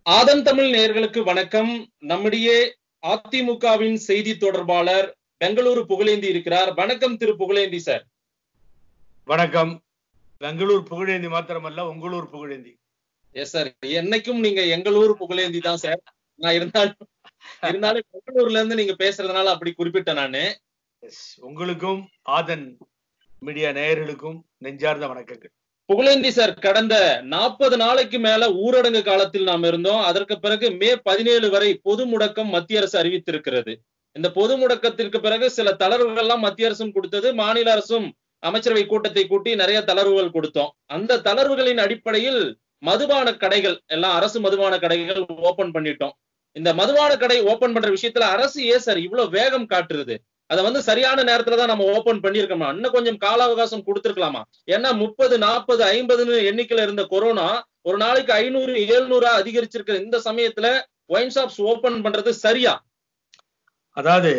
ஆதன் தமிழ் நேயர்களுக்கு வணக்கம் நம்முடைய அதிமுகவின் செய்தி தொடர்பாளர் பெங்களூரு புகழேந்தி இருக்கிறார் வணக்கம் திரு புகழேந்தி சார் வணக்கம் பெங்களூர் புகழேந்தி மாத்திரமல்ல உங்களூர் புகழேந்தி எஸ் சார் என்னைக்கும் நீங்க எங்களூர் புகழேந்தி தான் சார் நான் இருந்தாலும் இருந்தாலும் பெங்களூர்ல இருந்து நீங்க பேசுறதுனால அப்படி குறிப்பிட்டேன் நானு Yes, உங்களுக்கும் ஆதன் மீடியா நேயர்களுக்கும் நெஞ்சார்ந்த வணக்கங்கள் புகழேந்தி சார் கடந்த நாற்பது நாளைக்கு மேல ஊரடங்கு காலத்தில் நாம் இருந்தோம் அதற்கு பிறகு மே பதினேழு வரை பொது முடக்கம் மத்திய அரசு அறிவித்திருக்கிறது இந்த பொது முடக்கத்திற்கு பிறகு சில தளர்வுகள் எல்லாம் மத்திய அரசும் கொடுத்தது மாநில அரசும் அமைச்சரவை கூட்டத்தை கூட்டி நிறைய தளர்வுகள் கொடுத்தோம் அந்த தளர்வுகளின் அடிப்படையில் மதுபான கடைகள் எல்லாம் அரசு மதுபான கடைகள் ஓபன் பண்ணிட்டோம் இந்த மதுபான கடை ஓபன் பண்ற விஷயத்துல அரசு ஏன் சார் இவ்வளவு வேகம் காட்டுறது அதை வந்து சரியான நேரத்துல தான் நம்ம ஓபன் பண்ணிருக்கோமா இன்னும் கொஞ்சம் கால அவகாசம் கொடுத்துருக்கலாமா ஏன்னா முப்பது நாற்பது ஐம்பதுன்னு எண்ணிக்கையில இருந்த கொரோனா ஒரு நாளைக்கு ஐநூறு எழுநூறா அதிகரிச்சிருக்கிற இந்த சமயத்துல ஒயின் ஷாப்ஸ் ஓபன் பண்றது சரியா அதாவது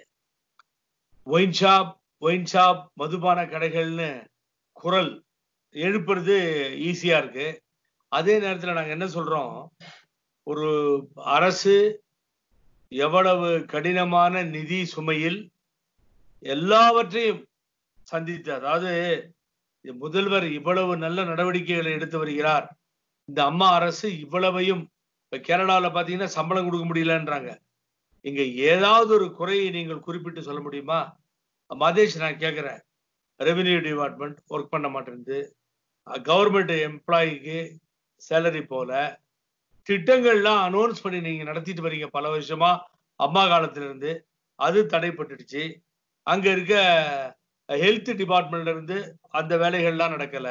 ஒயின் ஷாப் ஒயின் ஷாப் மதுபான கடைகள்னு குரல் எழுப்புறது ஈஸியா இருக்கு அதே நேரத்துல நாங்க என்ன சொல்றோம் ஒரு அரசு எவ்வளவு கடினமான நிதி சுமையில் எல்லாவற்றையும் சந்தித்து அதாவது முதல்வர் இவ்வளவு நல்ல நடவடிக்கைகளை எடுத்து வருகிறார் இந்த அம்மா அரசு இவ்வளவையும் இப்ப கேரளால பாத்தீங்கன்னா சம்பளம் கொடுக்க முடியலன்றாங்க இங்க ஏதாவது ஒரு குறையை நீங்கள் குறிப்பிட்டு சொல்ல முடியுமா மதேஷ் நான் கேட்கிறேன் ரெவென்யூ டிபார்ட்மெண்ட் ஒர்க் பண்ண மாட்டேங்குது கவர்மெண்ட் எம்ப்ளாயிக்கு சேலரி போல திட்டங்கள்லாம் அனௌன்ஸ் பண்ணி நீங்க நடத்திட்டு வரீங்க பல வருஷமா அம்மா காலத்துல இருந்து அது தடைப்பட்டுடுச்சு அங்க இருக்க ஹெல்த் டிபார்ட்மெண்ட்ல இருந்து அந்த வேலைகள்லாம் நடக்கல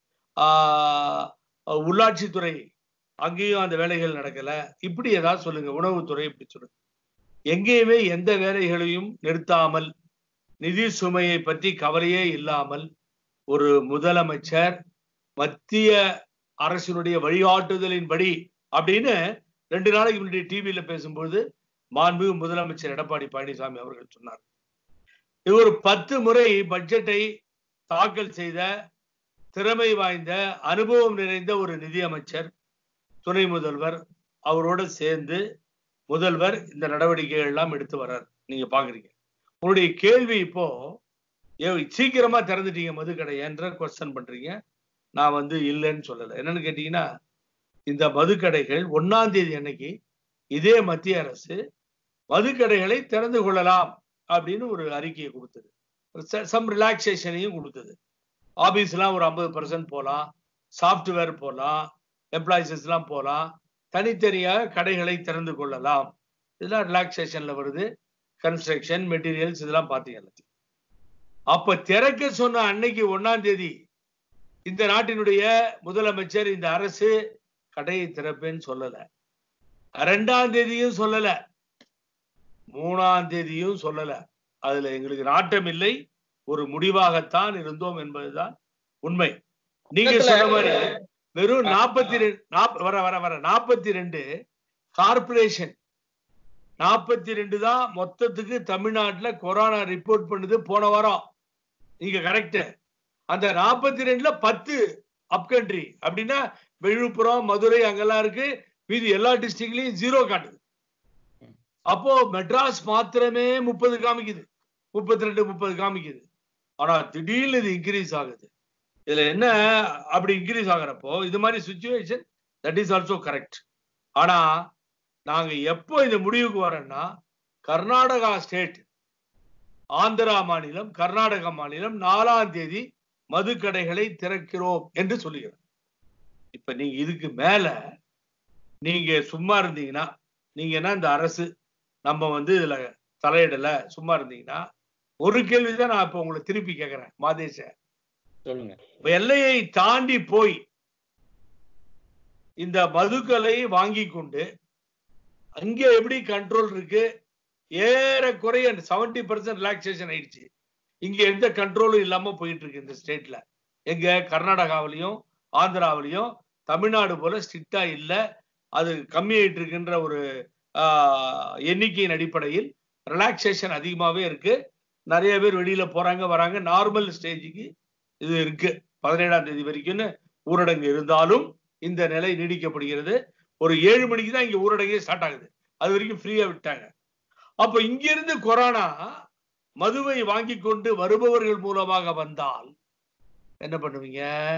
ஆஹ் உள்ளாட்சித்துறை அங்கேயும் அந்த வேலைகள் நடக்கல இப்படி ஏதாவது சொல்லுங்க உணவுத்துறை இப்படி சொல்லுங்க எங்கேயுமே எந்த வேலைகளையும் நிறுத்தாமல் நிதி சுமையை பற்றி கவலையே இல்லாமல் ஒரு முதலமைச்சர் மத்திய அரசினுடைய வழிகாட்டுதலின்படி அப்படின்னு ரெண்டு நாளைக்கு முன்னாடி டிவியில பேசும்போது மாண்பு முதலமைச்சர் எடப்பாடி பழனிசாமி அவர்கள் சொன்னார் இது ஒரு பத்து முறை பட்ஜெட்டை தாக்கல் செய்த திறமை வாய்ந்த அனுபவம் நிறைந்த ஒரு நிதியமைச்சர் துணை முதல்வர் அவரோட சேர்ந்து முதல்வர் இந்த நடவடிக்கைகள் எல்லாம் எடுத்து வர்றார் நீங்க பாக்குறீங்க உங்களுடைய கேள்வி இப்போ சீக்கிரமா திறந்துட்டீங்க மதுக்கடை என்ற கொஸ்டன் பண்றீங்க நான் வந்து இல்லைன்னு சொல்லலை என்னன்னு கேட்டீங்கன்னா இந்த மதுக்கடைகள் ஒன்னாம் தேதி அன்னைக்கு இதே மத்திய அரசு மதுக்கடைகளை திறந்து கொள்ளலாம் அப்படின்னு ஒரு அறிக்கையை கொடுத்தது சம் ரிலாக்ஸேஷனையும் கொடுத்தது ஆபீஸ்லாம் ஒரு ஐம்பது பர்சன்ட் போகலாம் சாஃப்ட்வேர் போகலாம் எம்ப்ளாயிசஸ் எல்லாம் போகலாம் தனித்தனியாக கடைகளை திறந்து கொள்ளலாம் இதெல்லாம் ரிலாக்ஸேஷன்ல வருது கன்ஸ்ட்ரக்ஷன் மெட்டீரியல்ஸ் இதெல்லாம் பார்த்தீங்க அப்ப திறக்க சொன்ன அன்னைக்கு ஒன்னாம் தேதி இந்த நாட்டினுடைய முதலமைச்சர் இந்த அரசு கடையை திறப்பேன்னு சொல்லல ரெண்டாம் தேதியும் சொல்லல மூணாம் தேதியும் சொல்லல அதுல எங்களுக்கு நாட்டம் இல்லை ஒரு முடிவாகத்தான் இருந்தோம் என்பதுதான் உண்மை நீங்க சொன்ன மாதிரி வெறும் நாற்பத்தி ரெண்டு வர வர வர நாற்பத்தி ரெண்டு கார்பரேஷன் நாற்பத்தி ரெண்டு தான் மொத்தத்துக்கு தமிழ்நாட்டுல கொரோனா ரிப்போர்ட் பண்ணுது போன வாரம் நீங்க கரெக்ட் அந்த நாற்பத்தி ரெண்டுல பத்து அப்கண்ட்ரி அப்படின்னா விழுப்புரம் மதுரை அங்கெல்லாம் இருக்கு மீதி எல்லா டிஸ்ட்ரிக்ட்லயும் ஜீரோ காட்டுது அப்போ மெட்ராஸ் மாத்திரமே முப்பது காமிக்குது முப்பத்தி ரெண்டு முப்பது காமிக்குது ஆனா திடீர்னு இது இன்க்ரீஸ் ஆகுது இதுல என்ன அப்படி இன்க்ரீஸ் ஆகுறப்போ இது மாதிரி situation that is also correct ஆனா நாங்க எப்போ இந்த முடிவுக்கு வரோம்னா கர்நாடகா ஸ்டேட் ஆந்திரா மாநிலம் கர்நாடகா மாநிலம் நாலாம் தேதி மதுக்கடைகளை திறக்கிறோம் என்று சொல்லுகிறோம் இப்ப நீங்க இதுக்கு மேல நீங்க சும்மா இருந்தீங்கன்னா நீங்க என்ன இந்த அரசு நம்ம வந்து இதுல தலையிடல சும்மா இருந்தீங்கன்னா ஒரு கேள்விதான் நான் இப்ப உங்களை திருப்பி கேட்கிறேன் மாதேஷ சொல்லுங்க எல்லையை தாண்டி போய் இந்த மதுக்களை வாங்கி கொண்டு அங்க எப்படி கண்ட்ரோல் இருக்கு ஏறக்குறைய செவன்டி பர்சன்ட் ரிலாக்ஸேஷன் ஆயிடுச்சு இங்க எந்த கண்ட்ரோலும் இல்லாம போயிட்டு இருக்கு இந்த ஸ்டேட்ல எங்க கர்நாடகாவிலையும் ஆந்திராவிலையும் தமிழ்நாடு போல ஸ்ட்ரிக்டா இல்ல அது கம்மியாயிட்டு இருக்குன்ற ஒரு எண்ணிக்கையின் அடிப்படையில் ரிலாக்ஸேஷன் அதிகமாவே இருக்கு நிறைய பேர் வெளியில போறாங்க வராங்க நார்மல் ஸ்டேஜுக்கு இது இருக்கு பதினேழாம் தேதி வரைக்கும்னு ஊரடங்கு இருந்தாலும் இந்த நிலை நீடிக்கப்படுகிறது ஒரு ஏழு மணிக்கு தான் இங்க ஊரடங்கே ஸ்டார்ட் ஆகுது அது வரைக்கும் ஃப்ரீயா விட்டாங்க அப்ப இங்க இருந்து கொரோனா மதுவை வாங்கி கொண்டு வருபவர்கள் மூலமாக வந்தால் என்ன பண்ணுவீங்க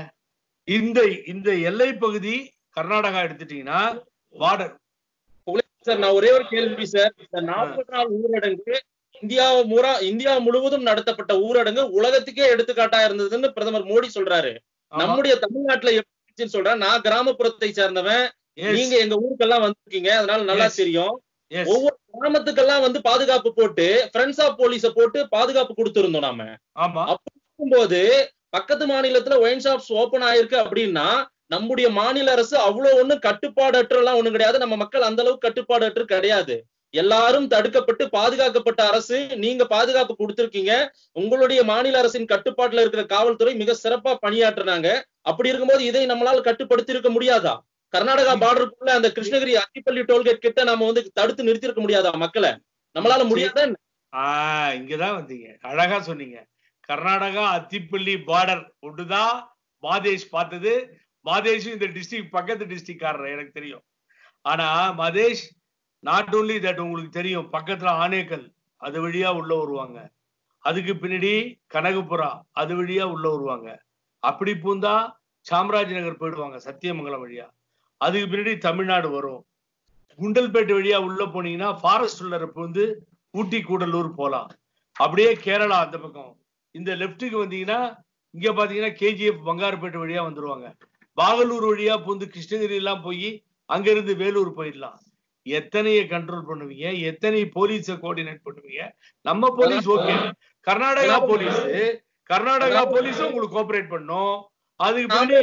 இந்த இந்த எல்லை பகுதி கர்நாடகா எடுத்துட்டீங்கன்னா பார்டர் சார் நான் ஒரே ஒரு கேள்வி சார் இந்த நாற்பது நாள் ஊரடங்கு இந்தியா முறா இந்தியா முழுவதும் நடத்தப்பட்ட ஊரடங்கு உலகத்துக்கே எடுத்துக்காட்டா இருந்ததுன்னு பிரதமர் மோடி சொல்றாரு நம்முடைய தமிழ்நாட்டுல எப்படி இருந்துச்சுன்னு சொல்றேன் நான் கிராமப்புறத்தை சேர்ந்தவன் நீங்க எங்க ஊருக்கெல்லாம் வந்திருக்கீங்க அதனால நல்லா Yes. தெரியும் ஒவ்வொரு கிராமத்துக்கெல்லாம் வந்து பாதுகாப்பு போட்டு ஃப்ரெண்ட்ஸ் ஆஃப் போலீஸ போட்டு பாதுகாப்பு கொடுத்திருந்தோம் நாம ஆமா போது பக்கத்து மாநிலத்துல ஒயின் ஷாப்ஸ் ஓபன் ஆயிருக்கு அப்படின்னா நம்முடைய மாநில அரசு அவ்வளவு ஒண்ணும் கட்டுப்பாடற்று எல்லாம் ஒண்ணும் கிடையாது நம்ம மக்கள் அந்த அளவுக்கு கட்டுப்பாடற்று கிடையாது எல்லாரும் தடுக்கப்பட்டு பாதுகாக்கப்பட்ட அரசு நீங்க பாதுகாப்பு கொடுத்திருக்கீங்க உங்களுடைய மாநில அரசின் கட்டுப்பாட்டுல இருக்கிற காவல்துறை மிக சிறப்பா பணியாற்றுனாங்க அப்படி இருக்கும்போது இதை நம்மளால கட்டுப்படுத்தி இருக்க முடியாதா கர்நாடகா பார்டருக்குள்ள அந்த கிருஷ்ணகிரி அத்திப்பள்ளி டோல்கேட் கிட்ட நம்ம வந்து தடுத்து நிறுத்தி இருக்க முடியாதா மக்களை நம்மளால முடியாதா என்ன? ஆஹ் இங்கதான் வந்தீங்க அழகா சொன்னீங்க கர்நாடகா அத்திப்பள்ளி பார்டர் ஒன்றுதான் மாதேஷ் பார்த்தது மாதேஷும் இந்த டிஸ்ட்ரிக்ட் பக்கத்து டிஸ்ட்ரிக்ட்காரர் எனக்கு தெரியும் ஆனா மாதேஷ் நாட் ஓன்லி தட் உங்களுக்கு தெரியும் பக்கத்துல ஆனேக்கல் அது வழியா உள்ள வருவாங்க அதுக்கு பின்னாடி கனகபுரா அது வழியா உள்ள வருவாங்க அப்படி பூந்தா சாம்ராஜ் நகர் போயிடுவாங்க சத்தியமங்கலம் வழியா அதுக்கு பின்னாடி தமிழ்நாடு வரும் குண்டல்பேட்டை வழியா உள்ள போனீங்கன்னா ஃபாரஸ்ட் உள்ள வந்து ஊட்டி கூடலூர் போலாம் அப்படியே கேரளா அந்த பக்கம் இந்த லெப்ட்டுக்கு வந்தீங்கன்னா இங்க பாத்தீங்கன்னா கேஜிஎஃப் பங்காருப்பேட்டை வழியா வந்துருவாங்க பாகலூர் வழியா பூந்து கிருஷ்ணகிரி எல்லாம் போய் அங்க இருந்து வேலூர் போயிடலாம் எத்தனைய கண்ட்ரோல் பண்ணுவீங்க எத்தனை போலீஸ கோஆர்டினேட் பண்ணுவீங்க நம்ம police okay Karnataka police Karnataka போலீஸும் உங்களுக்கு கோஆபரேட் பண்ணும் அதுக்கு பின்னாடி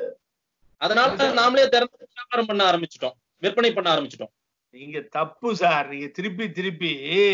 அதனால நாமளே திறந்து வியாபாரம் பண்ண ஆரம்பிச்சிட்டோம் விற்பனை பண்ண ஆரம்பிச்சிட்டோம் நீங்க தப்பு சார் நீங்க திருப்பி திருப்பி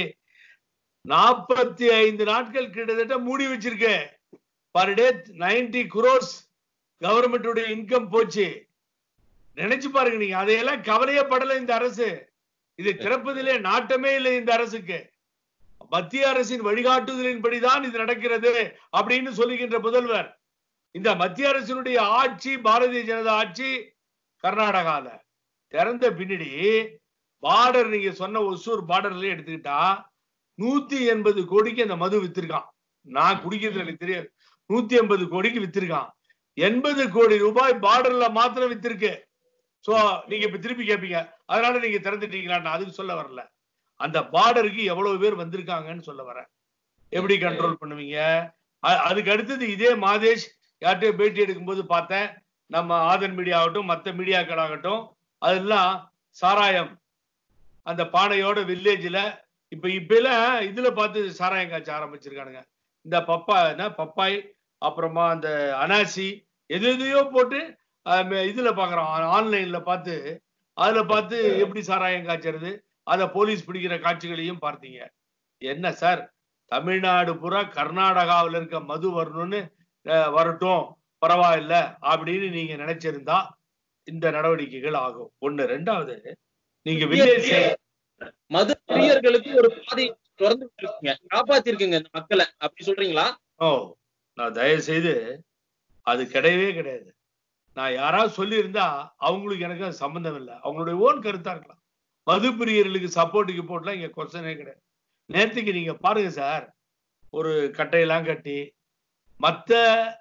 நாற்பத்தி ஐந்து நாட்கள் கிட்டத்தட்ட மூடி வச்சிருக்க பர் டே நைன்டி குரோர்ஸ் கவர்மெண்டுடைய இன்கம் போச்சு நினைச்சு பாருங்க நீங்க அதையெல்லாம் கவலையே படல இந்த அரசு இது திறப்பதிலே நாட்டமே இல்லை இந்த அரசுக்கு மத்திய அரசின் வழிகாட்டுதலின்படிதான் இது நடக்கிறது அப்படின்னு சொல்லுகின்ற முதல்வர் இந்த மத்திய அரசினுடைய ஆட்சி பாரதிய ஜனதா ஆட்சி கர்நாடகால திறந்த பின்னாடி பார்டர் நீங்க சொன்ன ஒசூர் பார்டர்ல எடுத்துக்கிட்டா நூத்தி எண்பது கோடிக்கு அந்த மது வித்திருக்கான் நான் குடிக்கிறது எனக்கு தெரியாது நூத்தி எண்பது கோடிக்கு வித்திருக்கான் எண்பது கோடி ரூபாய் பார்டர்ல மாத்திரம் வித்திருக்கு சோ நீங்க இப்ப திருப்பி கேட்பீங்க அதனால நீங்க திறந்துட்டீங்களா நான் அதுக்கு சொல்ல வரல அந்த பார்டருக்கு எவ்வளவு பேர் வந்திருக்காங்கன்னு சொல்ல வரேன் எப்படி கண்ட்ரோல் பண்ணுவீங்க அ- அதுக்கு அடுத்தது இதே மாதேஷ் யார்கிட்டயோ பேட்டி எடுக்கும்போது பார்த்தேன் நம்ம ஆதன் மீடியா ஆகட்டும் மற்ற மீடியாக்கள் ஆகட்டும் அதெல்லாம் சாராயம் அந்த பானையோட வில்லேஜ்ல இப்ப இப்ப எல்லாம் இதுல பார்த்து சாராயம் காய்ச்ச ஆரம்பிச்சிருக்கானுங்க இந்த பப்பா என்ன பப்பாய் அப்புறமா அந்த அனாசி எது எதையோ போட்டு அஹ், ம- இதுல பாக்குறோம் ஆன்லைன்ல பார்த்து அதுல பார்த்து எப்படி சாராயம் காய்ச்சறது அத போலீஸ் பிடிக்கிற காட்சிகளையும் பார்த்தீங்க என்ன சார் தமிழ்நாடு பூரா கர்நாடகாவில் இருக்க மது வரணும்னு அஹ், வரட்டும் பரவாயில்ல அப்படின்னு நீங்க நினைச்சிருந்தா இந்த நடவடிக்கைகள் ஆகும் ஒண்ணு ரெண்டாவது நீங்க வில்லேஜ் மது பிரியர்களுக்கு ஒரு பாதை திறந்து விட்டுருக்கீங்க காப்பாத்திருக்கீங்க இந்த மக்களை அப்படி சொல்றீங்களா ஓ நான் தயவு செய்து அது கிடையவே கிடையாது நான் யாராவது சொல்லியிருந்தா அவங்களுக்கு எனக்கு அது சம்பந்தம் இல்லை அவங்களுடைய ஓன் கருத்தா இருக்கலாம் மது பிரியர்களுக்கு சப்போர்ட்டுக்கு போட்டுலாம் இங்க கொஸ்டனே கிடையாது நேற்றுக்கு நீங்க பாருங்க சார் ஒரு கட்டையெல்லாம் கட்டி மற்ற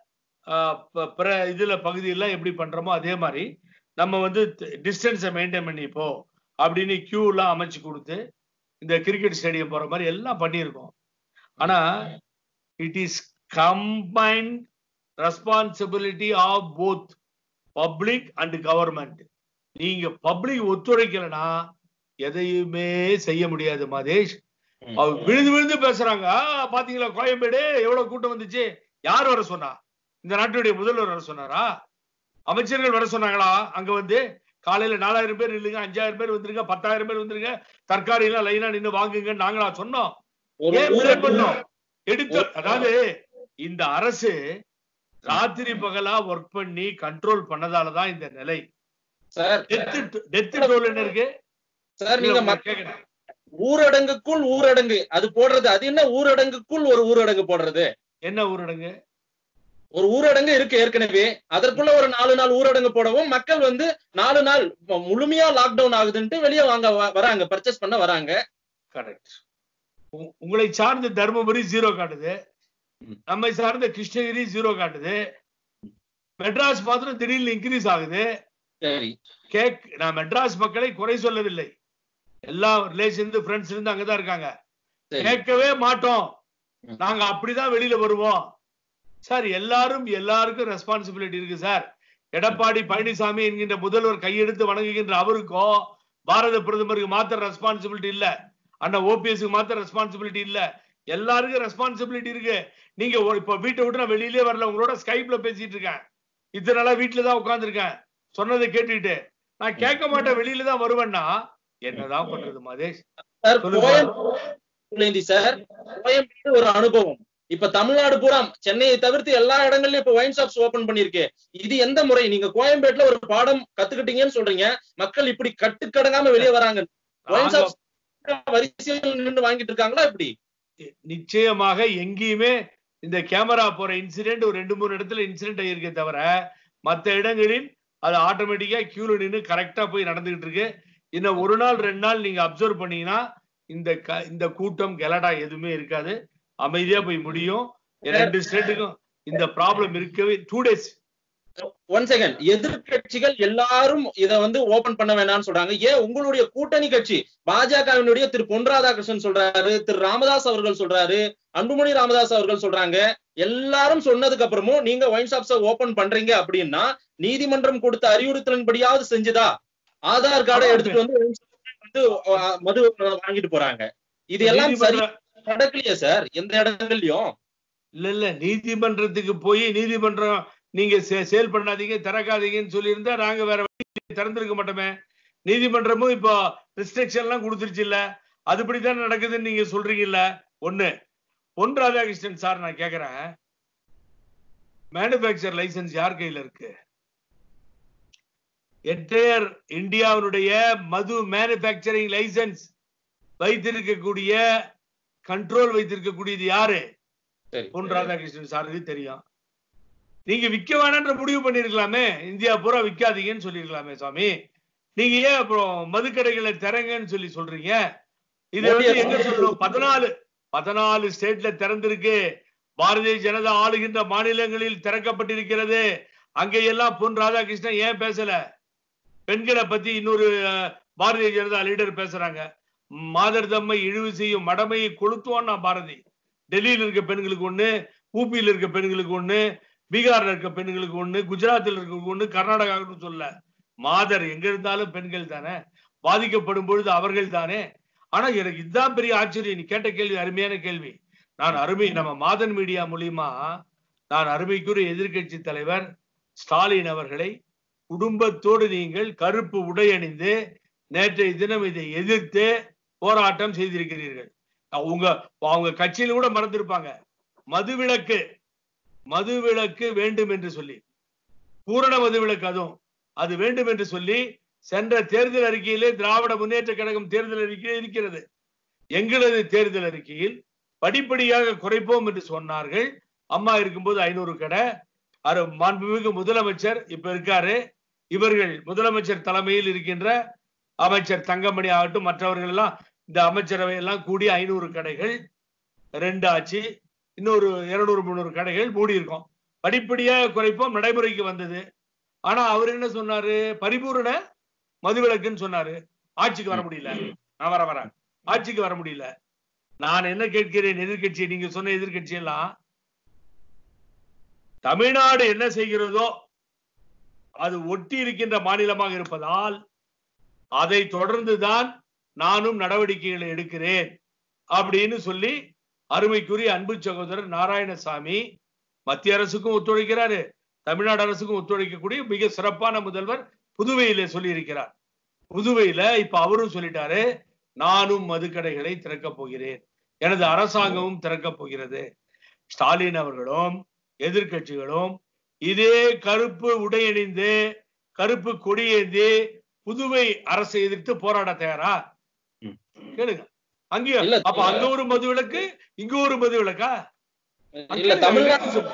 பிற இதுல பகுதியெல்லாம் எப்படி பண்றோமோ அதே மாதிரி நம்ம வந்து டிஸ்டன்ஸை மெயின்டைன் பண்ணிப்போ அப்படின்னு queue எல்லாம் அமைச்சு கொடுத்து இந்த கிரிக்கெட் ஸ்டேடியம் போற மாதிரி எல்லாம் பண்ணியிருக்கோம் ஆனா it is combined responsibility of both public and government நீங்க பப்ளிக் ஒத்துழைக்கலைன்னா எதையுமே செய்ய முடியாது மாதேஷ் அவர் விழுந்து விழுந்து பேசுறாங்க "ஆ, பாத்தீங்களா கோயம்பேடு எவ்வளவு கூட்டம் வந்துச்சு யார் வர சொன்னா இந்த நாட்டுடைய முதல்வர் வர சொன்னாரா அமைச்சர்கள் வர சொன்னாங்களா அங்க வந்து காலையில நாலாயிரம் பேர் இல்லைங்க அஞ்சாயிரம் பேர் வந்துருங்க பத்தாயிரம் பேர் வந்துருங்க தற்காரி எல்லாம் லைனா நின்னு வாங்குங்க நாங்களா சொன்னோம் ஒரு ஏன் ஊரை delay பண்ணோம் எடுத்து அதாவது இந்த அரசு ராத்திரி பகலா ஒர்க் பண்ணி கண்ட்ரோல் பண்ணதாலதான் இந்த நிலை சார் டெத்து டெத்து டோல் என்ன இருக்கு சார் நீங்க இல்ல, மக்- கேக்குறேன். ஊரடங்குக்குள் ஊரடங்கு அது போடுறது அது என்ன ஊரடங்குக்குள் ஒரு ஊரடங்கு போடுறது என்ன ஊரடங்கு ஒரு ஊரடங்கு இருக்கு ஏற்கனவே அதற்குள்ள ஒரு நாலு நாள் ஊரடங்கு போடவும் மக்கள் வந்து நாலு நாள் மு- முழுமையா லாக்டவுன் ஆகுதுன்ட்டு வெளியே வாங்க வ- வராங்க பர்ச்சேஸ் பண்ண வராங்க கரெக்ட் உங்களை சார்ந்த தர்மபுரி ஜீரோ காட்டுது ம். நம்மை சார்ந்த கிருஷ்ணகிரி ஜீரோ காட்டுது மெட்ராஸ் மாத்திரம் திடீர்னு இன்க்ரீஸ் ஆகுது சரி கேக் நான் மெட்ராஸ் மக்களை குறை சொல்லவில்லை எல்லா ரிலேஷன் ஃப்ரெண்ட்ஸ் இருந்து அங்கதான் இருக்காங்க சரி கேட்கவே மாட்டோம் ம். நாங்க அப்படிதான் வெளியில வருவோம் சார் எல்லாரும் எல்லாருக்கும் ரெஸ்பான்சிபிலிட்டி இருக்கு சார் எடப்பாடி பழனிசாமி என்கின்ற முதல்வர் கையெடுத்து வணங்குகின்ற அவருக்கோ பாரத பிரதமருக்கு மாத்திர ரெஸ்பான்சிபிலிட்டி இல்ல அண்ணா ஓபிஎஸ்க்கு மாத்திர ரெஸ்பான்சிபிலிட்டி இல்ல எல்லாருக்கும் ரெஸ்பான்சிபிலிட்டி இருக்கு நீங்க ஒரு- இப்ப வீட்டை விட்டு நான் வெளியிலே வரல உங்களோட ஸ்கைப்ல பேசிட்டு இருக்கேன் இத்தனை நாளா வீட்டுல தான் உட்கார்ந்திருக்கேன் சொன்னதை கேட்டுட்டு நான் கேட்க மாட்டேன் வெளியில தான் வருவேன்னா என்னதான் பண்றது மதேஷ் சார் சொல்லுங்க. கோயம்பேடு சார் கோயம்பேடு ஒரு அனுபவம் இப்ப தமிழ்நாடு பூரா சென்னையை தவிர்த்து எல்லா இடங்கள்லயும் இப்ப ஒயின் ஷாப்ஸ் ஓபன் பண்ணிருக்கு இது எந்த முறை நீங்க கோயம்பேட்டுல ஒரு பாடம் கத்துக்கிட்டீங்கன்னு சொல்றீங்க மக்கள் இப்படி கட்டுக்கடங்காம வெளியே வராங்க ஒயின் நாங்க ஷாப்ஸ் வரிசையில் நின்று வாங்கிட்டு இருக்காங்களா இப்படி நிச்சயமாக எங்கேயுமே இந்த கேமரா போற இன்சிடென்ட் ஒரு ரெண்டு மூணு இடத்துல இன்சிடென்ட் ஆகியிருக்கே தவிர மத்த இடங்களில் அது ஆட்டோமேட்டிக்கா கியூல நின்று கரெக்டா போய் நடந்துகிட்டு இருக்கு இன்னும் ஒரு நாள் ரெண்டு நாள் நீங்க அப்சர்வ் பண்ணீங்கன்னா இந்த க- இந்த கூட்டம் கெலடா எதுவுமே இருக்காது அமைதியா போய் முடியும் ரெண்டு ஸ்டேட்டுக்கும் இந்த ப்ராப்ளம் இருக்கவே டூ டேஸ் ஒன் செகண்ட் எதிர்க்கட்சிகள் எல்லாரும் இத வந்து ஓபன் பண்ண வேணாம்னு சொல்றாங்க ஏன் உங்களுடைய கூட்டணி கட்சி பாஜகவினுடைய திரு பொன் ராதாகிருஷ்ணன் சொல்றாரு திரு ராமதாஸ் அவர்கள் சொல்றாரு அன்புமணி ராமதாஸ் அவர்கள் சொல்றாங்க எல்லாரும் சொன்னதுக்கு அப்புறமும் நீங்க ஒயின் ஷாப்ஸ ஓபன் பண்றீங்க அப்படின்னா நீதிமன்றம் கொடுத்த அறிவுறுத்தலின்படியாவது செஞ்சுதா ஆதார் கார்டை ஆமா. எடுத்துட்டு வந்து wine shop வந்து அஹ், மது வாங்கிட்டு போறாங்க இது எல்லாம் சரி நீதிமன்ற நடக்கலையே சார் எந்த இடங்கள்லயும் இல்ல இல்ல நீதிமன்றத்துக்கு போய் நீதிமன்றம் நீங்க சேல் பண்ணாதீங்க திறக்காதீங்கன்னு சொல்லியிருந்தா நாங்க வேற வழி திறந்திருக்க மாட்டோமே நீதிமன்றமும் இப்போ ரெஸ்ட்ரிக்ஷன் எல்லாம் கொடுத்துருச்சு இல்ல அதுபடிதான் நடக்குதுன்னு நீங்க சொல்றீங்கல்ல ஒண்ணு பொன் ராதாகிருஷ்ணன் சார் நான் கேக்குறேன் மேனுபேக்சர் லைசன்ஸ் யார் கையில இருக்கு என்டையர் இந்தியாவுடைய மது மேனுபேக்சரிங் லைசன்ஸ் வைத்திருக்கக்கூடிய கண்ட்ரோல் வைத்திருக்கக்கூடியது யாரு சரி பொன் ராதாகிருஷ்ணன் சாருக்கு தெரியும் நீங்க விக்க வேணான்ற முடிவு பண்ணிருக்கலாமே இந்தியா பூரா விக்காதீங்கன்னு சொல்லிருக்கலாமே சுவாமி நீங்க ஏன் அப்புறம் மதுக்கடைகளை திறங்கன்னு சொல்லி சொல்றீங்க இது வந்து எங்க சொல்லணும் பதினாலு பதினாலு ஸ்டேட்ல திறந்திருக்கு பாரதிய ஜனதா ஆளுகின்ற மாநிலங்களில் திறக்கப்பட்டிருக்கிறது அங்கெல்லாம் பொன் ராதாகிருஷ்ணன் ஏன் பேசல பெண்களை பத்தி இன்னொரு அஹ், பாரதிய ஜனதா லீடர் பேசுறாங்க மாதர் தம்மை இழிவு செய்யும் மடமையை கொளுத்துவான் நான் பாரதி டெல்லியில இருக்க பெண்களுக்கு ஒண்ணு ஊபியில இருக்க பெண்களுக்கு ஒண்ணு பீகார்ல இருக்க பெண்களுக்கு ஒண்ணு குஜராத்தில் இருக்க ஒண்ணு கர்நாடகாவுக்கு சொல்ல மாதர் எங்க இருந்தாலும் பெண்கள் தானே பாதிக்கப்படும் பொழுது அவர்கள் தானே ஆனா எனக்கு இதுதான் பெரிய ஆச்சரியம் நீ கேட்ட கேள்வி அருமையான கேள்வி நான் அருமை நம்ம மாதன் மீடியா மூலியமா நான் அருமைக்குரிய எதிர்க்கட்சி தலைவர் ஸ்டாலின் அவர்களை குடும்பத்தோடு நீங்கள் கருப்பு உடை அணிந்து நேற்றைய தினம் இதை எதிர்த்து போராட்டம் செய்திருக்கிறீர்கள் அவங்க அவங்க கட்சியில கூட மறந்திருப்பாங்க மதுவிலக்கு மதுவிலக்கு வேண்டும் என்று சொல்லி பூரண மதுவிலக்கு அதுவும் அது வேண்டும் என்று சொல்லி சென்ற தேர்தல் அறிக்கையிலே திராவிட முன்னேற்ற கழகம் தேர்தல் அறிக்கை இருக்கிறது எங்களது தேர்தல் அறிக்கையில் படிப்படியாக குறைப்போம் என்று சொன்னார்கள் அம்மா இருக்கும்போது ஐநூறு கடை அரு மாண்புமிகு முதலமைச்சர் இப்ப இருக்காரு இவர்கள் முதலமைச்சர் தலைமையில் இருக்கின்ற அமைச்சர் தங்கமணி ஆகட்டும் மற்றவர்கள் எல்லாம் இந்த அமைச்சரவை எல்லாம் கூடி ஐநூறு கடைகள் ரெண்டு ஆச்சு இன்னொரு இருநூறு முந்நூறு கடைகள் மூடி இருக்கோம் படிப்படியாக குறைப்போம் நடைமுறைக்கு வந்தது ஆனா அவர் என்ன சொன்னாரு பரிபூரண மதுவிலக்குன்னு சொன்னாரு ஆட்சிக்கு வர முடியல நான் வர வரேன் ஆட்சிக்கு வர முடியல நான் என்ன கேட்கிறேன் எதிர்க்கட்சி நீங்க சொன்ன எதிர்க்கட்சி எல்லாம் தமிழ்நாடு என்ன செய்கிறதோ அது ஒட்டி இருக்கின்ற மாநிலமாக இருப்பதால் அதை தொடர்ந்துதான் நானும் நடவடிக்கைகளை எடுக்கிறேன் அப்படின்னு சொல்லி அருமைக்குரிய அன்பு சகோதரர் நாராயணசாமி மத்திய அரசுக்கும் ஒத்துழைக்கிறாரு தமிழ்நாடு அரசுக்கும் ஒத்துழைக்கக்கூடிய மிக சிறப்பான முதல்வர் புதுவையில சொல்லி இருக்கிறார் புதுவையில இப்ப அவரும் சொல்லிட்டாரு நானும் மதுக்கடைகளை திறக்கப் போகிறேன் எனது அரசாங்கமும் திறக்கப் போகிறது ஸ்டாலின் அவர்களும் எதிர்க்கட்சிகளும் இதே கருப்பு உடையணிந்து கருப்பு கொடியேந்தி புதுவை அரசை எதிர்த்து போராட தயாரா ம். கேளுங்க அங்கேயும் இல்ல, அப்ப அங்க ஒரு மது விளக்கு இங்க ஒரு மது விளக்கா இல்ல தமிழ்நாடு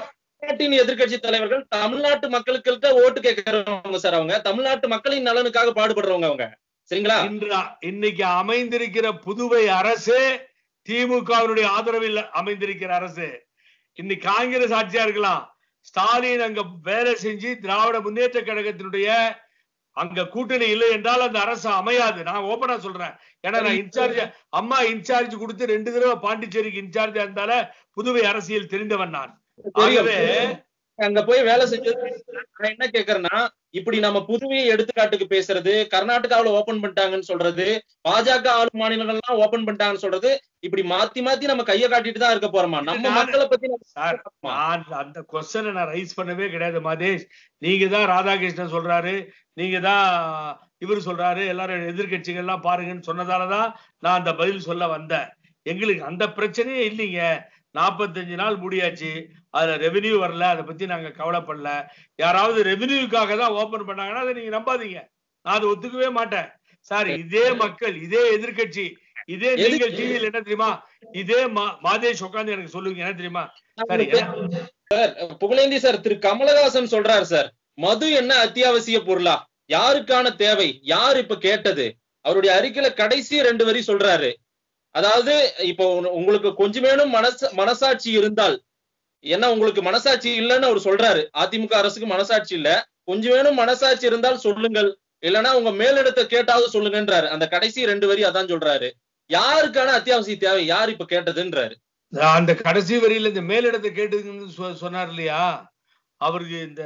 தமிழ்நாட்டின் எதிர்க்கட்சி தலைவர்கள் தமிழ்நாட்டு மக்களுக்கு ஓட்டு கேட்கறவங்க சார் அவங்க தமிழ்நாட்டு மக்களின் நலனுக்காக பாடுபடுறவங்க அவங்க சரிங்களா இன்று இன்னைக்கு அமைந்திருக்கிற புதுவை அரசு திமுகவினுடைய ஆதரவில் அமைந்திருக்கிற அரசு இன்னைக்கு காங்கிரஸ் ஆட்சியா இருக்கலாம் ஸ்டாலின் அங்க வேலை செஞ்சு திராவிட முன்னேற்ற கழகத்தினுடைய அங்க கூட்டணி இல்லை என்றால் அந்த அரசு அமையாது நான் ஓபனா சொல்றேன் ஏன்னா நான் இன்சார்ஜ் அம்மா இன்சார்ஜ் கொடுத்து ரெண்டு தடவை பாண்டிச்சேரிக்கு இன்சார்ஜா இருந்தால புதுவை அரசியல் தெரிந்தவன் நான் ஆகவே அங்க போய் வேலை செஞ்சது நான் என்ன கேக்குறேன்னா இப்படி நம்ம புதுவையை எடுத்துக்காட்டுக்கு பேசுறது கர்நாடகாவுல ஓபன் பண்ணிட்டாங்கன்னு சொல்றது பாஜக ஆளும் மாநிலங்கள்லாம் ஓபன் பண்ணிட்டாங்கன்னு சொல்றது இப்படி மாத்தி மாத்தி நம்ம கையை காட்டிட்டு தான் இருக்க போறோமா நம்ம நான் மக்களை பத்தி நம்ம சார் நான் அந்த கொஸ்டனை நான் ரைஸ் பண்ணவே கிடையாது மாதேஷ் நீங்க தான் ராதாகிருஷ்ணன் சொல்றாரு நீங்க தான் இவர் சொல்றாரு எல்லாரும் எதிர்கட்சிகள் எல்லாம் பாருங்கன்னு சொன்னதாலதான் நான் அந்த பதில் சொல்ல வந்தேன் எங்களுக்கு அந்த பிரச்சனையே இல்லைங்க நாற்பத்தஞ்சு நாள் முடியாச்சு அதுல ரெவென்யூ வரல அதை பத்தி நாங்க கவலைப்படல யாராவது ரெவென்யூக்காக தான் ஓபன் பண்ணாங்கன்னா அதை நீங்க நம்பாதீங்க நான் அதை ஒத்துக்கவே மாட்டேன் சார் இதே மக்கள் இதே எதிர்க்கட்சி இதே நீங்கள் டிவியில் என்ன தெரியுமா இதே மா- மாதேஷ் உட்கார்ந்து எனக்கு சொல்லுவீங்க என்ன தெரியுமா சரி புகழேந்தி சார் திரு கமலஹாசன் சொல்றாரு சார் மது என்ன அத்தியாவசிய பொருளா யாருக்கான தேவை யார் இப்ப கேட்டது அவருடைய அறிக்கையில கடைசி ரெண்டு வரி சொல்றாரு அதாவது இப்போ உன- உங்களுக்கு கொஞ்சமேனும் மனச மனசாட்சி இருந்தால் என்ன உங்களுக்கு மனசாட்சி இல்லைன்னு அவர் சொல்றாரு அதிமுக அரசுக்கு மனசாட்சி இல்ல கொஞ்சமேனும் மனசாட்சி இருந்தால் சொல்லுங்கள் இல்லைன்னா உங்க மேலிடத்தை கேட்டாவது சொல்லுங்கன்றாரு அந்த கடைசி ரெண்டு வரி அதான் சொல்றாரு யாருக்கான அத்தியாவசிய தேவை யார் இப்ப கேட்டதுன்றாரு அந்த கடைசி வரியில இந்த மேலிடத்தை கேட்டுங்கன்னு சொ- சொன்னார் இல்லையா அவருக்கு இந்த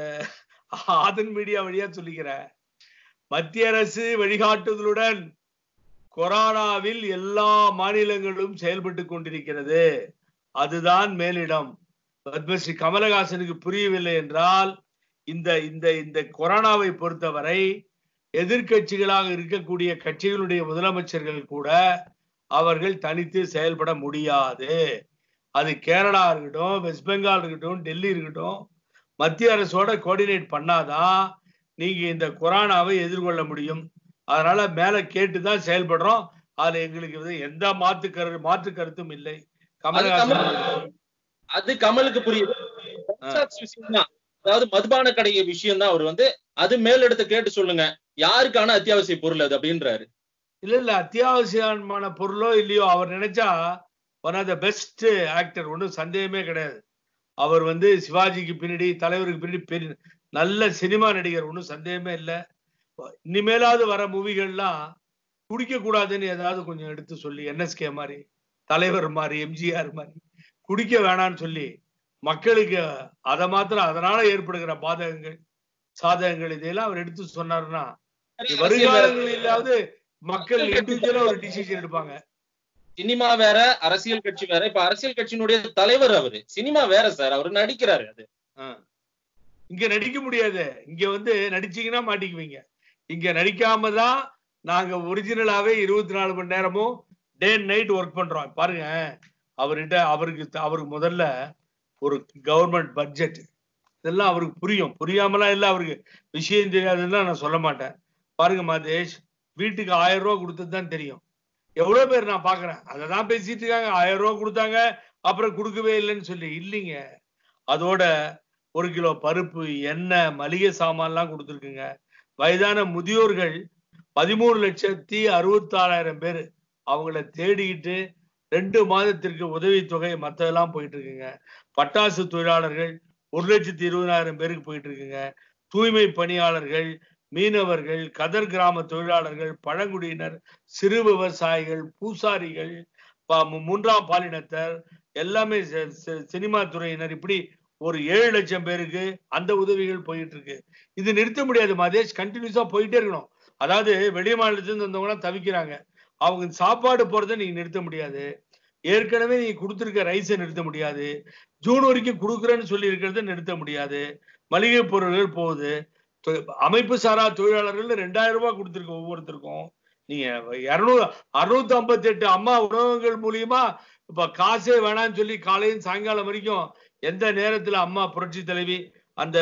ஆதன் மீடியா வழியா சொல்லிக்கிறேன் மத்திய அரசு வழிகாட்டுதலுடன் கொரோனாவில் எல்லா மாநிலங்களும் செயல்பட்டு கொண்டிருக்கிறது அதுதான் மேலிடம் பத்மஸ்ரீ கமலஹாசனுக்கு புரியவில்லை என்றால் இந்த இந்த இந்த கொரோனாவை பொறுத்தவரை எதிர்க்கட்சிகளாக இருக்கக்கூடிய கட்சிகளுடைய முதலமைச்சர்கள் கூட அவர்கள் தனித்து செயல்பட முடியாது அது கேரளா இருக்கட்டும் வெஸ்ட் பெங்கால் இருக்கட்டும் டெல்லி இருக்கட்டும் மத்திய அரசோட கோஆர்டினேட் பண்ணாதான் நீங்க இந்த கொரோனாவை எதிர்கொள்ள முடியும் அதனால மேல கேட்டுதான் செயல்படுறோம் அதுல எங்களுக்கு வந்து எந்த மாற்று கரு மாற்று கருத்தும் இல்லை கமலஹாசன் அது கமலுக்கு புரியுது மனசாட்சி விஷயம்தான். அதாவது மதுபான கடை விஷயம் தான் அவர் வந்து அது மேலிடத்தை கேட்டு சொல்லுங்க யாருக்கான அத்தியாவசிய பொருள் அது அப்படின்றாரு இல்ல இல்ல அத்தியாவசியமான பொருளோ இல்லையோ அவர் நினைச்சா one of the best actor ஒன்றும் சந்தேகமே கிடையாது அவர் வந்து சிவாஜிக்கு பின்னாடி தலைவருக்கு பின்னாடி பெரிய நல்ல சினிமா நடிகர் ஒன்றும் சந்தேகமே இல்லை இனிமேலாவது வர மூவிகள்லாம் குடிக்க கூடாதுன்னு ஏதாவது கொஞ்சம் எடுத்து சொல்லி என்எஸ்கே மாதிரி தலைவர் மாதிரி எம்ஜிஆர் மாதிரி குடிக்க வேணாம்னு சொல்லி மக்களுக்கு அதை மாத்திரம் அதனால ஏற்படுகிற பாதகங்கள் சாதகங்கள் இதையெல்லாம் அவர் எடுத்து சொன்னாருன்னா வருங்காலங்களிலாவது மக்கள் இண்டிவிஜுவலா ஒரு டிசிஷன் எடுப்பாங்க சினிமா வேற அரசியல் கட்சி வேற இப்ப அரசியல் கட்சியினுடைய தலைவர் அவரு சினிமா வேற சார் அவரு நடிக்கிறாரு அது இங்க நடிக்க முடியாது இங்க வந்து நடிச்சீங்கன்னா மாட்டிக்குவீங்க இங்க நடிக்காம தான் நாங்க ஒரிஜினலாவே இருபத்தி நாலு மணி நேரமும் டே அண்ட் நைட் ஒர்க் பண்றோம் பாருங்க அவர்கிட்ட அவருக்கு அவருக்கு முதல்ல ஒரு கவர்மெண்ட் பட்ஜெட் இதெல்லாம் அவருக்கு புரியும் புரியாமலாம் இல்ல அவருக்கு விஷயம் தெரியாதுன்னு நான் சொல்ல மாட்டேன் பாருங்க மாதேஷ் வீட்டுக்கு ஆயிரம் ரூபாய் கொடுத்தது தான் தெரியும் எவ்வளவு பேர் நான் பாக்குறேன் அதை தான் பேசிட்டு இருக்காங்க ஆயிரம் ரூபாய் கொடுத்தாங்க அப்புறம் கொடுக்கவே இல்லைன்னு சொல்லி இல்லைங்க அதோட ஒரு கிலோ பருப்பு எண்ணெய் மளிகை சாமான்லாம் கொடுத்துருக்குங்க வயதான முதியோர்கள் பதிமூணு லட்சத்தி அறுபத்தாறாயிரம் பேர் அவங்கள தேடிக்கிட்டு ரெண்டு மாதத்திற்கு உதவித்தொகை மத்ததெல்லாம் போயிட்டு இருக்குங்க பட்டாசு தொழிலாளர்கள் ஒரு லட்சத்தி இருபதாயிரம் பேருக்கு போயிட்டு இருக்குங்க தூய்மை பணியாளர்கள் மீனவர்கள் கதர் கிராம தொழிலாளர்கள் பழங்குடியினர் சிறு விவசாயிகள் பூசாரிகள் ப- மு- மூன்றாம் பாலினத்தர் எல்லாமே சி- சி- சினிமா துறையினர் இப்படி ஒரு ஏழு லட்சம் பேருக்கு அந்த உதவிகள் போயிட்டு இருக்கு இது நிறுத்த முடியாது மதேஷ் கண்டினியூஸா போயிட்டே இருக்கணும் அதாவது வெளி மாநிலத்திலிருந்து வந்தவங்க தவிக்கிறாங்க அவங்க சாப்பாடு போறதை நீங்க நிறுத்த முடியாது ஏற்கனவே நீங்க கொடுத்துருக்க ரைஸை நிறுத்த முடியாது ஜூன் வரைக்கும் கொடுக்குறேன்னு சொல்லி இருக்கிறத நிறுத்த முடியாது மளிகை பொருட்கள் போகுது தொ- அமைப்பு சாரா தொழிலாளர்கள் ரெண்டாயிரம் ரூபாய் கொடுத்துருக்க ஒவ்வொருத்தருக்கும் நீங்க இருநூறு அறுநூத்தி ஐம்பத்தி எட்டு அம்மா உணவகங்கள் மூலியமா இப்ப காசே வேணாம்னு சொல்லி காலையும் சாயங்காலம் வரைக்கும் எந்த நேரத்துல அம்மா புரட்சி தலைவி அந்த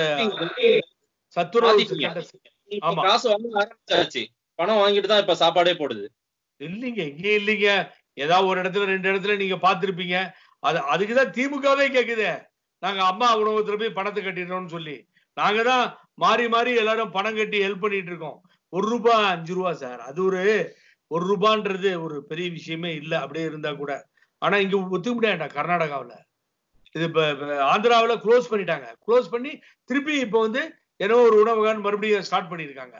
சத்துணவு மாத்திட்டீங்க. திட்டத்தை- இப்ப ஆமா. காசு வாங்க ஆரம்பிச்சாச்சு பணம் வாங்கிட்டு தான் இப்ப சாப்பாடே போடுது இல்லைங்க இங்க இல்லைங்க ஏதாவது ஒரு இடத்துல ரெண்டு இடத்துல நீங்க பார்த்திருப்பீங்க அது அதுக்குதான் திமுகவே கேக்குதே நாங்க அம்மா உணவகத்துல போய் பணத்தை கட்டிடுறோம்னு சொல்லி நாங்க தான் மாறி மாறி எல்லாரும் பணம் கட்டி ஹெல்ப் பண்ணிட்டு இருக்கோம் ஒரு ரூபாய் அஞ்சு ரூபா சார் அது ஒரு ஒரு ரூபான்றது ஒரு பெரிய விஷயமே இல்ல அப்படியே இருந்தா கூட ஆனா இங்க ஒத்துக்க முடியாதுடா கர்நாடகாவுல இது இப்ப இப்ப ஆந்திராவுல க்ளோஸ் பண்ணிட்டாங்க க்ளோஸ் பண்ணி திருப்பி இப்ப வந்து ஏதோ ஒரு உணவகம் மறுபடியும் ஸ்டார்ட் பண்ணிருக்காங்க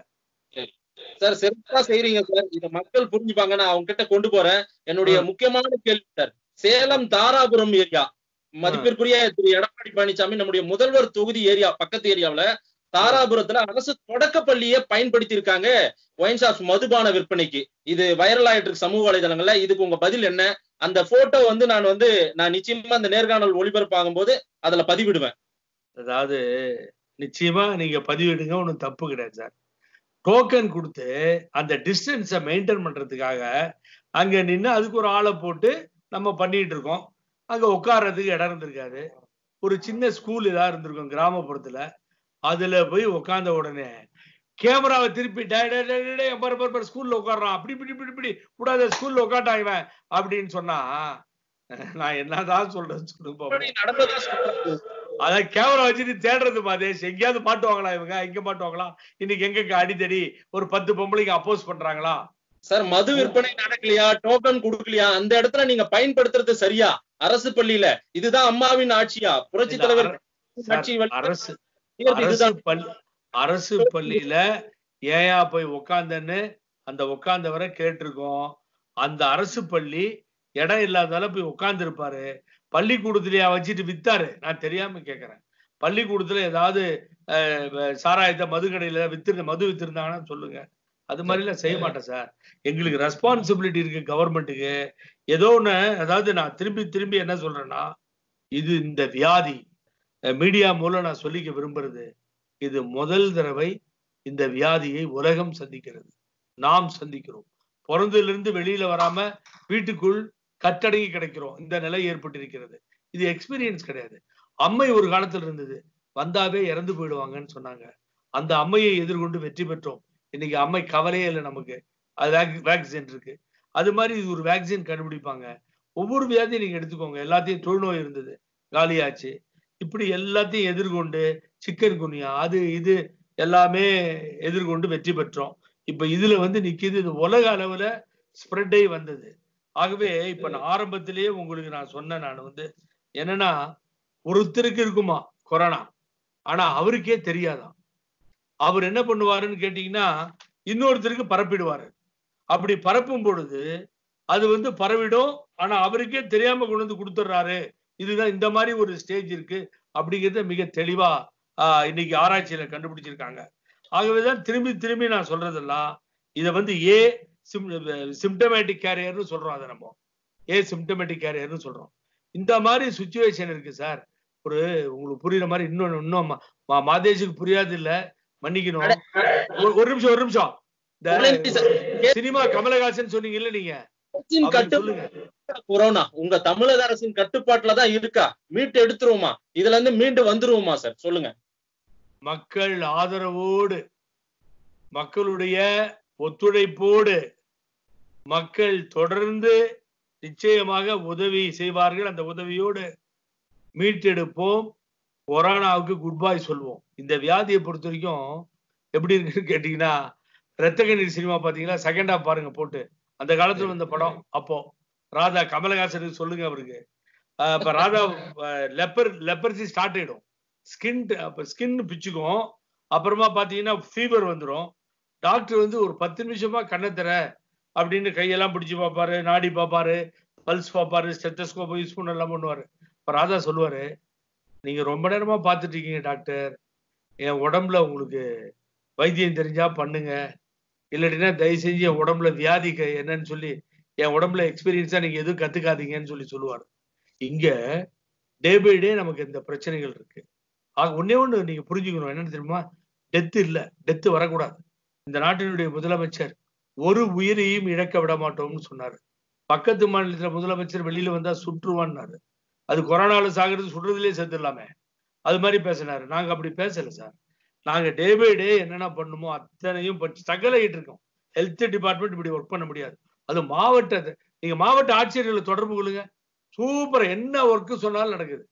சார் சிறப்பா செய்றீங்க சார் இத மக்கள் புரிஞ்சுப்பாங்க நான் அவங்க கிட்ட கொண்டு போறேன் என்னுடைய ஆ. முக்கியமான கேள்வி சார் சேலம் தாராபுரம் ஏரியா மதிப்பிற்குரிய திரு எடப்பாடி பழனிசாமி நம்முடைய முதல்வர் தொகுதி ஏரியா பக்கத்து ஏரியாவுல தாராபுரத்துல அரசு தொடக்க பள்ளியை பயன்படுத்தி இருக்காங்க ஒயின் ஷாப்ஸ் மதுபான விற்பனைக்கு இது வைரல் ஆயிட்டு இருக்கு சமூக வலைதளங்கள்ல இதுக்கு உங்க பதில் என்ன அந்த போட்டோ வந்து நான் வந்து நான் நிச்சயமா அந்த நேர்காணல் ஒளிபரப்பாகும் போது அதுல பதிவிடுவேன் அதாவது நிச்சயமா நீங்க பதிவிடுங்க ஒன்றும் தப்பு கிடையாது சார் டோக்கன் கொடுத்து அந்த டிஸ்டன்ஸை மெயின்டைன் பண்றதுக்காக அங்க நின்று அதுக்கு ஒரு ஆளை போட்டு நம்ம பண்ணிட்டு இருக்கோம் அங்க உட்கார்றதுக்கு இடம் இருந்திருக்காது ஒரு சின்ன ஸ்கூல் ஏதாவது இருந்திருக்கும் கிராமப்புறத்துல அதுல போய் உட்கார்ந்த உடனே கேமராவை திருப்பி டே- டே- டே- டே- டே, பாரு பாரு, பாரு ஸ்கூல்ல உட்கார்றான் அப்படி இப்படி இப்படி இப்படி கூடாத ஸ்கூல்ல உட்காட்டான் இவன் அப்படின்னு சொன்னா நான் என்னதான் சொல்றேன் சொல்லுங்க பாப்போம். இப்படி நடந்ததா சொல்றாங்க. அதான் கேமரா வச்சுட்டு தேடுறது மாதேஷ் எங்கேயாவது மாட்டுவாங்களா இவங்க இங்க மாட்டுவாங்களா இன்னைக்கு எங்க அடித்தடி ஒரு பத்து பொம்பளைங்க அப்போஸ் பண்றாங்களா சார் மது விற்பனை நடக்கலையா டோக்கன் கொடுக்கலையா அந்த இடத்துல நீங்க பயன்படுத்துறது சரியா அரசு பள்ளியில இதுதான் அம்மாவின் ஆட்சியா புரட்சி இல்ல, தலைவர் சார், ஆட்சி வழி- அரசு செய்யறது அரசு இதுதான் பள்ளி அரசு பள்ளியில ஏயா போய் உக்காந்தன்னு அந்த உட்கார்ந்தவரை கேட்டிருக்கோம் அந்த அரசு பள்ளி இடம் இல்லாதால போய் உட்கார்ந்து இருப்பாரு பள்ளிக்கூடத்துலயா வச்சுட்டு வித்தாரு நான் தெரியாம கேக்குறேன் பள்ளிக்கூடத்துல ஏதாவது அஹ், வ- சாராயத்தை மது கடையில வித்து மது வித்திருந்தாங்கன்னா சொல்லுங்க அது மாதிரி எல்லாம் செய்ய மாட்டேன் சார் எங்களுக்கு ரெஸ்பான்சிபிலிட்டி இருக்கு கவர்மெண்ட்டுக்கு ஏதோ ஒண்ணு அதாவது நான் திரும்பி திரும்பி என்ன சொல்றேன்னா இது இந்த வியாதி மீடியா மூலம் நான் சொல்லிக்க விரும்புறது இது முதல் தடவை இந்த வியாதியை உலகம் சந்திக்கிறது நாம் சந்திக்கிறோம் பிறந்திலிருந்து வெளியில வராம வீட்டுக்குள் கட்டடங்கி கிடைக்கிறோம் இந்த நிலை ஏற்பட்டிருக்கிறது இது எக்ஸ்பீரியன்ஸ் கிடையாது அம்மை ஒரு காலத்துல இருந்தது வந்தாவே இறந்து போயிடுவாங்கன்னு சொன்னாங்க அந்த அம்மையை எதிர்கொண்டு வெற்றி பெற்றோம் இன்னைக்கு அம்மை கவலையே இல்லை நமக்கு அது வேக்சின் இருக்கு அது மாதிரி இது ஒரு வேக்சின் கண்டுபிடிப்பாங்க ஒவ்வொரு வியாதியும் நீங்க எடுத்துக்கோங்க எல்லாத்தையும் தொழுநோய் இருந்தது காலியாச்சு இப்படி எல்லாத்தையும் எதிர்கொண்டு சிக்கன் குனியா அது இது எல்லாமே எதிர்கொண்டு வெற்றி பெற்றோம் இப்ப இதுல வந்து நிக்குது இது உலக அளவுல ஸ்ப்ரெட்டே வந்தது ஆகவே இப்ப நான் ஆரம்பத்திலேயே உங்களுக்கு நான் சொன்னேன் நான் வந்து என்னன்னா ஒருத்தருக்கு இருக்குமா கொரோனா ஆனா அவருக்கே தெரியாதாம் அவர் என்ன பண்ணுவாருன்னு கேட்டீங்கன்னா இன்னொருத்தருக்கு பரப்பிடுவாரு அப்படி பரப்பும் பொழுது அது வந்து பரவிடும் ஆனா அவருக்கே தெரியாம கொண்டு வந்து கொடுத்துட்றாரு இதுதான் இந்த மாதிரி ஒரு ஸ்டேஜ் இருக்கு அப்படிங்கறத மிக தெளிவா ஆஹ், இன்னைக்கு ஆராய்ச்சியில கண்டுபிடிச்சிருக்காங்க ஆகவேதான் திரும்பி திரும்பி நான் சொல்றதெல்லாம் இதை வந்து ஏ சிம்டமேட்டிக் கேரியர்னு சொல்றோம் அதை நம்ம ஏ சிம்டமேட்டிக் கேரியர்னு சொல்றோம் இந்த மாதிரி சுச்சுவேஷன் இருக்கு சார் ஒரு உங்களுக்கு புரியுற மாதிரி இன்னொன்னு இன்னும் மா- மா- மாதேஷுக்கு புரியாது இல்ல மன்னிக்கணும் ஒரு- ஒரு நிமிஷம் ஒரு நிமிஷம் புரட்சி இந்த சார். சினிமா கமலஹாசன் சொன்னீங்கல்ல நீங்க அரசின் அவர் கட்டு சொல்லுங்க கொரோனா உங்க தமிழக அரசின் கட்டுப்பாட்டுல தான் இருக்கா மீட்டு எடுத்துருவோமா இதுல இருந்து மீண்டு வந்துருவோமா சார் சொல்லுங்க மக்கள் ஆதரவோடு மக்களுடைய ஒத்துழைப்போடு மக்கள் தொடர்ந்து நிச்சயமாக உதவி செய்வார்கள் அந்த உதவியோடு மீட்டெடுப்போம் கொரோனாவுக்கு குட் பை சொல்வோம் இந்த வியாதியை பொறுத்த வரைக்கும் எப்படி இருக்குன்னு கேட்டீங்கன்னா ரத்த கண்ணீர் சினிமா பாத்தீங்கன்னா செகண்ட் ஹாஃப் பாருங்க போட்டு அந்த காலத்துல வந்த படம் அப்போ ராதா கமலஹாசனுக்கு சொல்லுங்க அவருக்கு ஆஹ் இப்ப ராதா லெப்பர் லெப்பர்சி ஸ்டார்ட் ஆயிடும் ஸ்கின் அப்ப ஸ்கின் பிச்சுக்கும் அப்புறமா பாத்தீங்கன்னா ஃபீவர் வந்துடும் டாக்டர் வந்து ஒரு பத்து நிமிஷமா கண்ணை தர அப்படின்னு கையெல்லாம் பிடிச்சு பார்ப்பாரு நாடி பார்ப்பாரு பல்ஸ் பார்ப்பாரு ஸ்டெத்தஸ்கோப் யூஸ் பண்ண எல்லாம் பண்ணுவாரு இப்ப ராதா சொல்லுவாரு நீங்க ரொம்ப நேரமா பார்த்துட்டு இருக்கீங்க டாக்டர் என் உடம்புல உங்களுக்கு வைத்தியம் தெரிஞ்சா பண்ணுங்க இல்லாட்டினா தயவு செஞ்சு என் உடம்புல வியாதி க- என்னன்னு சொல்லி என் உடம்புல எக்ஸ்பீரியன்ஸா நீங்க எதுவும் கத்துக்காதீங்கன்னு சொல்லி சொல்லுவாரு இங்க டே பை டே நமக்கு இந்த பிரச்சனைகள் இருக்கு ஆக ஒன்னே ஒண்ணு நீங்க புரிஞ்சுக்கணும் என்னன்னு தெரியுமா டெத் இல்ல டெத் வரக்கூடாது இந்த நாட்டினுடைய முதலமைச்சர் ஒரு உயிரையும் இழக்க விட மாட்டோம்னு சொன்னாரு பக்கத்து மாநிலத்துல முதலமைச்சர் வெளியில வந்தா சுற்றுவான்னாரு அது கொரோனால சாகிறது சுடுறதுலயே செத்துடலாமே அது மாதிரி பேசினாரு நாங்க அப்படி பேசல சார் நாங்க டே பை டே என்னென்ன பண்ணுமோ அத்தனையும் ஸ்ட்ரகிள் ஆகிட்டு இருக்கோம் ஹெல்த் டிபார்ட்மெண்ட் இப்படி ஒர்க் பண்ண முடியாது அது மாவட்ட நீங்க மாவட்ட ஆட்சியர்களை தொடர்பு கொள்ளுங்க சூப்பர் என்ன ஒர்க் சொன்னாலும் நடக்குது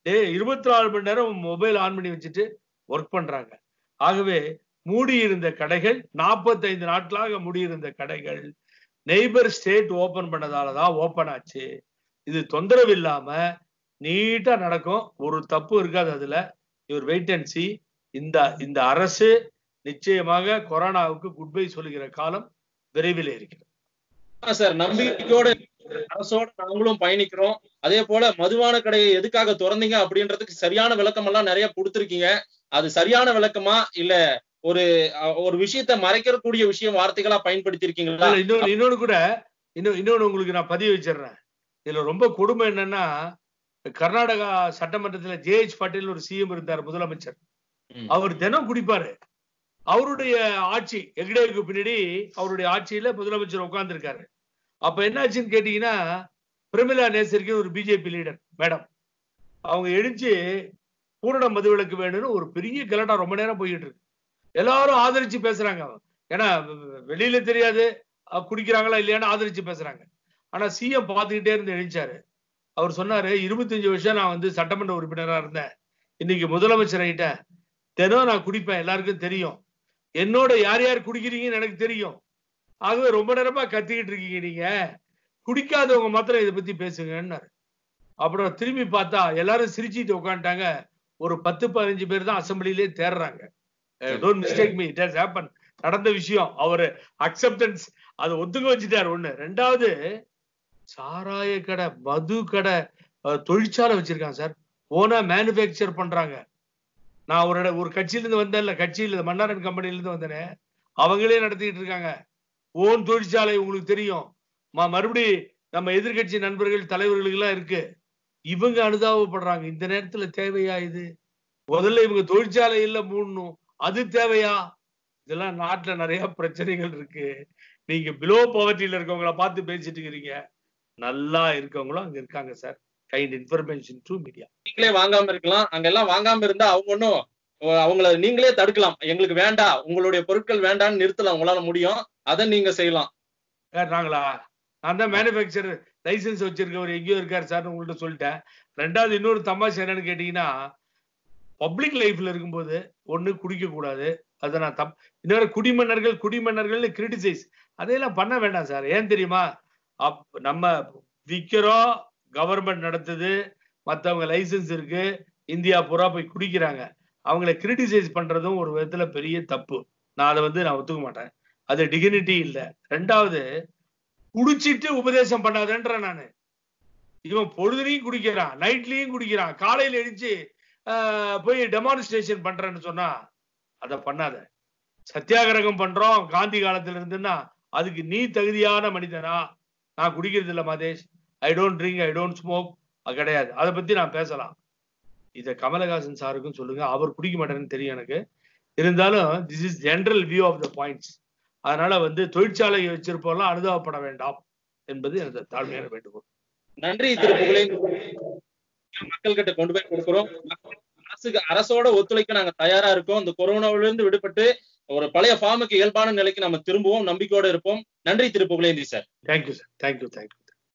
டே இருபத்தி நாலு மணி நேரம் மொபைல் ஆன் பண்ணி வச்சுட்டு ஒர்க் பண்றாங்க ஆகவே மூடியிருந்த கடைகள் நாற்பத்தைந்து நாட்களாக மூடியிருந்த கடைகள் நெய்பர் ஸ்டேட் ஓபன் பண்ணதால தான் ஓபன் ஆச்சு இது தொந்தரவு இல்லாம நீட்டா நடக்கும் ஒரு தப்பு இருக்காது அதுல இவர் வெயிட் அண்ட் சி இந்த இந்த அரசு நிச்சயமாக கொரோனாவுக்கு குட் பை சொல்லுகிற காலம் விரைவில் இருக்கிறது ஆ சார் நம்பிக்கையோட அரசோட நாங்களும் பயணிக்கிறோம் அதே போல மதுபான கடையை எதுக்காக திறந்தீங்க அப்படின்றதுக்கு சரியான விளக்கம் எல்லாம் நிறைய கொடுத்துருக்கீங்க அது சரியான விளக்கமா இல்ல ஒரு அஹ், ஒரு விஷயத்த மறைக்கக்கூடிய விஷயம் வார்த்தைகளா பயன்படுத்தி இருக்கீங்களா இல்ல, இன்னொன்னு இன்னொன்னு கூட இன்னும் இன்னொன்னு உங்களுக்கு நான் பதிவு வச்சிடுறேன் இதுல ரொம்ப கொடுமை என்னன்னா கர்நாடகா சட்டமன்றத்துல ஜேஎச் பாட்டீல் ஒரு சிஎம் இருந்தார் முதலமைச்சர் ம். அவர் தினம் குடிப்பாரு அவருடைய ஆட்சி எக்டேவுக்கு பின்னாடி அவருடைய ஆட்சியில முதலமைச்சர் உட்கார்ந்துருக்காரு அப்ப என்னாச்சுன்னு கேட்டீங்கன்னா பிரமிளா நேசருக்கு ஒரு பிஜேபி லீடர் மேடம் அவங்க எழுந்து பூரண மதுவிலக்கு வேணும்னு ஒரு பெரிய கலடா ரொம்ப நேரம் போயிட்டு இருக்கு எல்லாரும் ஆதரிச்சு பேசுறாங்க ஏன்னா வெ- வெளியில தெரியாது அஹ் குடிக்கிறாங்களா இல்லையான்னு ஆதரிச்சு பேசுறாங்க ஆனா சிஎம் பார்த்துக்கிட்டே இருந்து எழுந்தாரு அவர் சொன்னாரு இருபத்தஞ்சு வருஷம் நான் வந்து சட்டமன்ற உறுப்பினரா இருந்தேன் இன்னைக்கு முதலமைச்சர் ஆயிட்டேன் தினம் நான் குடிப்பேன் எல்லாருக்கும் தெரியும் என்னோட யார் யார் குடிக்கிறீங்கன்னு எனக்கு தெரியும் ஆகவே ரொம்ப நேரமா கத்திக்கிட்டு இருக்கீங்க நீங்க குடிக்காதவங்க மாத்திரம் இதை பத்தி பேசுங்கன்னாரு அப்புறம் திரும்பி பார்த்தா எல்லாரும் சிரிச்சிட்டு உட்காந்துட்டாங்க ஒரு பத்து பதினஞ்சு பேர் தான் அசம்பிளிலே தேடுறாங்க don't mistake me it has happen நடந்த விஷயம் அவரு அக்செப்டன்ஸ் அதை ஒத்துக்க வச்சுட்டாரு ஒண்ணு ரெண்டாவது சாராய கடை மது கடை அஹ், தொழிற்சாலை வச்சிருக்காங்க சார் ஓனா மேனுஃபேக்சர் பண்றாங்க நான் ஒரு இட- ஒரு கட்சியில இருந்து வந்தேன்ல கட்சியில மன்னாரன் கம்பெனில இருந்து வந்தேனே அவங்களே நடத்திட்டு இருக்காங்க ஓன் தொழிற்சாலை உங்களுக்கு தெரியும் ம- மறுபடி நம்ம எதிர்க்கட்சி நண்பர்கள் தலைவர்களுக்கு எல்லாம் இருக்கு இவங்க அனுதாபப்படுறாங்க இந்த நேரத்துல தேவையா இது முதல்ல இவங்க தொழிற்சாலை இல்ல மூடணும் அது தேவையா இதெல்லாம் நாட்டுல நிறைய பிரச்சனைகள் இருக்கு நீங்க பிலோ பவர்ட்டியில இருக்கவங்கள பார்த்து பேசிட்டு இருக்கிறீங்க நல்லா இருக்கவங்களும் அங்க இருக்காங்க sir kind information to media நீங்களே வாங்காம இருக்கலாம் அங்க எல்லாம் வாங்காம இருந்தா அவங்க ஒன்னும் அவங்கள நீங்களே தடுக்கலாம் எங்களுக்கு வேண்டாம் உங்களுடைய பொருட்கள் வேண்டாம்னு நிறுத்தலாம் உங்களால முடியும் அதை நீங்க செய்யலாம் யார் நாங்களா நான் தான் மேனுஃபேக்சர் லைசென்ஸ் வச்சிருக்கவர் எங்கேயோ இருக்காரு சார் உங்கள்ட்ட சொல்லிட்டேன் ரெண்டாவது இன்னொரு தமாஷ் என்னன்னு கேட்டீங்கன்னா பப்ளிக் லைஃப்ல இருக்கும்போது ஒண்ணு குடிக்க கூடாது அதை நான் தப் இன்னொரு குடிமன்னர்கள் குடிமன்னர்கள்னு கிரிட்டிசைஸ் அதையெல்லாம் பண்ண வேண்டாம் சார் ஏன் தெரியுமா அப் நம்ம விற்கிறோம் கவர்மெண்ட் நடத்துது மத்தவங்க லைசென்ஸ் இருக்கு இந்தியா பூரா போய் குடிக்கிறாங்க அவங்கள கிரிட்டிசைஸ் பண்றதும் ஒரு விதத்துல பெரிய தப்பு நான் அதை வந்து நான் ஒத்துக்க மாட்டேன் அது டிகினிட்டி இல்ல ரெண்டாவது குடிச்சிட்டு உபதேசம் பண்ணாதேன்ற நானு இவன் பொழுதுலையும் குடிக்கிறான் நைட்லயும் குடிக்கிறான் காலையில எழுந்து போய் டெமான்ஸ்ட்ரேஷன் பண்றேன்னு சொன்னா அதை பண்ணாத சத்தியாகிரகம் பண்றோம் காந்தி காலத்துல இருந்துன்னா அதுக்கு நீ தகுதியான மனிதனா நான் குடிக்கிறது இல்ல Madesh I don't drink I don't smoke அது கிடையாது அதை பத்தி நான் பேசலாம் இத கமலஹாசன் சாருக்கும் சொல்லுங்க அவர் குடிக்க மாட்டேன்னு தெரியும் எனக்கு இருந்தாலும் this is general view of the points அதனால வந்து தொழிற்சாலை வச்சிருப்போம்லாம் அனுதாபப்பட வேண்டாம் என்பது எனது தாழ்மையான வேண்டுகோள் நன்றி திரு புகழேந்தி மக்கள் கிட்ட கொண்டு போய் கொடுக்கிறோம் அரசுக்கு அரசோட ஒத்துழைக்க நாங்க தயாரா இருக்கோம் இந்த கொரோனாவில இருந்து விடுபட்டு ஒரு பழைய ஃபார்முக்கு இயல்பான நிலைக்கு நம்ம திரும்புவோம் நம்பிக்கையோட இருப்போம் நன்றி திரு Pugazhendhi sir thank you sir thank you thank you